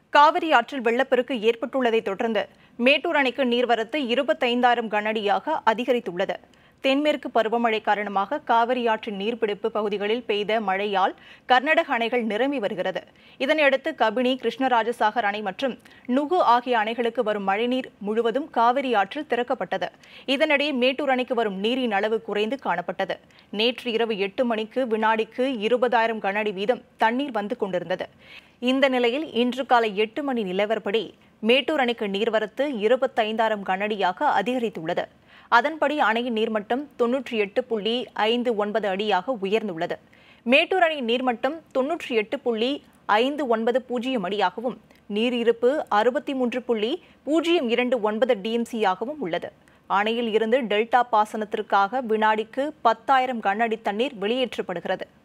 காவிரி ஆற்றில் வெள்ளப்பெருக்கு ஏற்பட்டுள்ளதைத் தொடர்ந்து மேட்டூர் அணைக்கு நீர்வரத்து இருபத்தைந்தாயிரம் கனஅடியாக அதிகரித்துள்ளது தென்மேற்கு பருவமழை காரணமாக காவிரி ஆற்றின் நீர்பிடிப்பு பகுதிகளில் பெய்த மழையால் கர்நாடக அணைகள் நிரம்பி வருகிறது இதனையடுத்து கபினி கிருஷ்ணராஜசாகர் அணை மற்றும் நுகு ஆகிய அணைகளுக்கு வரும் மழைநீர் முழுவதும் காவிரி ஆற்றில் திறக்கப்பட்டது இதனிடையே மேட்டூர் அணைக்கு வரும் நீரின் அளவு குறைந்து காணப்பட்டது நேற்று இரவு எட்டு மணிக்கு வினாடிக்கு இருபதாயிரம் கனஅடி வீதம் தண்ணீர் வந்து கொண்டிருந்தது இந்த நிலையில் இன்று காலை எட்டு மணி நிலவரப்படி மேட்டூர் அணைக்கு நீர்வரத்து இருபத்தைந்தாயிரம் கனஅடியாக அதிகரித்துள்ளது அதன்படி அணையின் நீர்மட்டம் தொன்னூற்றி எட்டு புள்ளி ஐந்து ஒன்பது அடியாக உயர்ந்துள்ளது மேட்டூர் அணை நீர்மட்டம் தொன்னூற்றி எட்டு புள்ளி ஐந்து ஒன்பது பூஜ்ஜியம் அடியாகவும் நீர் இருப்பு அறுபத்தி மூன்று புள்ளி பூஜ்ஜியம் இரண்டு ஒன்பது டிஎம்சியாகவும் உள்ளது அணையில் இருந்து டெல்டா பாசனத்திற்காக வினாடிக்கு பத்தாயிரம் கனஅடி தண்ணீர் வெளியேற்றப்படுகிறது